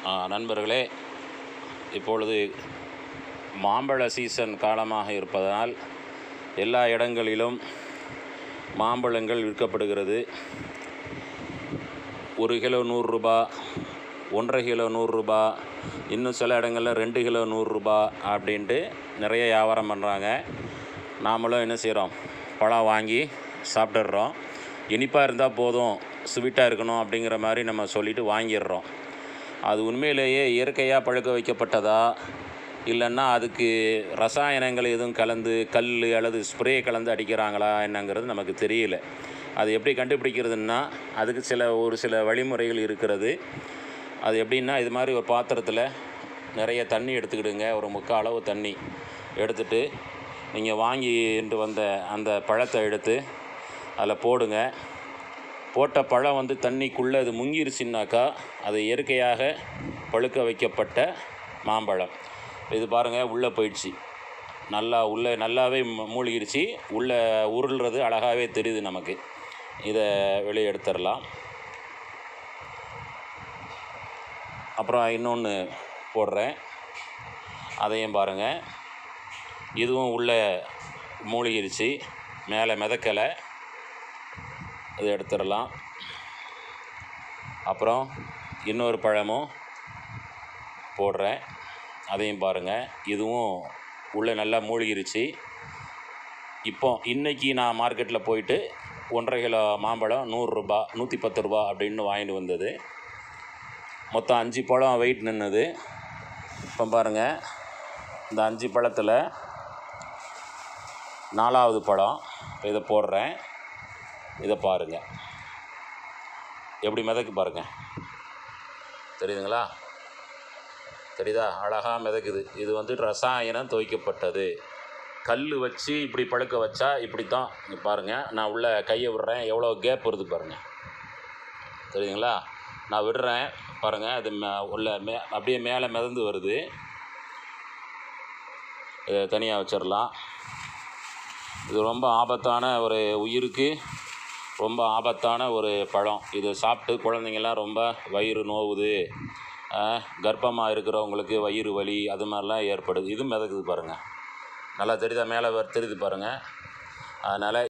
ஆ, நண்பர்களே இப்பொழுது மாம்பழ சீசன் காலமாக இருப்பதனால் எல்லா இடங்களிலும் மாம்பழங்கள் விற்கப்படுகிறது ஒரு கிலோ நூறுரூபா ஒன்றரை கிலோ நூறுரூபா இன்னும் சில இடங்களில் ரெண்டு கிலோ நூறுரூபா அப்படின்ட்டு நிறைய வியாபாரம் பண்ணுறாங்க நாமளும் என்ன செய்கிறோம் பழம் வாங்கி சாப்பிட்டுடுறோம் இனிப்பாக இருந்தால் போதும் ஸ்வீட்டாக இருக்கணும் அப்படிங்கிற மாதிரி நம்ம சொல்லிட்டு வாங்கிடுறோம் அது உண்மையிலேயே இயற்கையாக பழுக்க வைக்கப்பட்டதா இல்லைன்னா அதுக்கு ரசாயனங்கள் எதுவும் கலந்து கல் அல்லது ஸ்ப்ரே கலந்து அடிக்கிறாங்களா என்னங்கிறது நமக்கு தெரியல அது எப்படி கண்டுபிடிக்கிறதுன்னா அதுக்கு சில ஒரு சில வழிமுறைகள் இருக்கிறது அது எப்படின்னா இது மாதிரி ஒரு பாத்திரத்தில் நிறைய தண்ணி எடுத்துக்கிடுங்க ஒரு முக்கால் அளவு தண்ணி எடுத்துட்டு நீங்கள் வாங்கிட்டு வந்த அந்த பழத்தை எடுத்து அதில் போடுங்க போட்ட பழம் வந்து தண்ணிக்குள்ளே அது முங்கிருச்சுன்னாக்கா அது இயற்கையாக பழுக்க வைக்கப்பட்ட மாம்பழம் இது பாருங்கள் உள்ளே போயிடுச்சு நல்லா உள்ளே நல்லாவே ம- மூழ்கிடுச்சு உள்ளே உருள்றது அழகாகவே தெரியுது நமக்கு இதை வெளியே எடுத்துடலாம் அப்புறம் இன்னொன்று போடுறேன் அதையும் பாருங்கள் இதுவும் உள்ளே மூழ்கிருச்சு மேலே மிதக்கலை இதை எடுத்துடலாம் அப்புறம் இன்னொரு பழமும் போடுறேன் அதையும் பாருங்கள் இதுவும் உள்ளே நல்லா மூழ்கிருச்சு இப்போ இன்றைக்கி நான் மார்க்கெட்டில் போயிட்டு ஒன்றரை கிலோ மாம்பழம் நூறுரூபா நூற்றி பத்து ரூபா அப்படின்னு வாங்கிட்டு வந்தது மொத்தம் அஞ்சு பழம் வெயிட் நின்றுது இப்போ பாருங்கள் இந்த அஞ்சு பழத்தில் நாலாவது பழம் இப்போ இதை போடுறேன் இதை பாருங்கள் எப்படி மிதக்கு பாருங்கள் தெரியுதுங்களா தெரியுதா அழகாக மிதக்குது இது வந்து ரசாயனம் துவைக்கப்பட்டது கல் வச்சு இப்படி பழுக்க வச்சா இப்படி தான் இங்கே பாருங்கள் நான் உள்ள கையை விடுறேன் எவ்வளோ கேப் வருது பாருங்கள் தெரியுதுங்களா நான் விடுறேன் பாருங்கள் அது மே உள்ள மே அப்படியே மேலே மிதந்து வருது இதை தனியாக வச்சிடலாம் இது ரொம்ப ஆபத்தான ஒரு உயிருக்கு ரொம்ப ஆபத்தான ஒரு பழம் இது சாப்பிட்டு குழந்தைங்கள்லாம் ரொம்ப வயிறு நோவுது கர்ப்பமாக இருக்கிறவங்களுக்கு வயிறு வலி அது மாதிரிலாம் ஏற்படுது இது மிதக்குது பாருங்கள் நல்லா தெரியுதா மேலே வர- தெரியுது பாருங்கள் அதனால்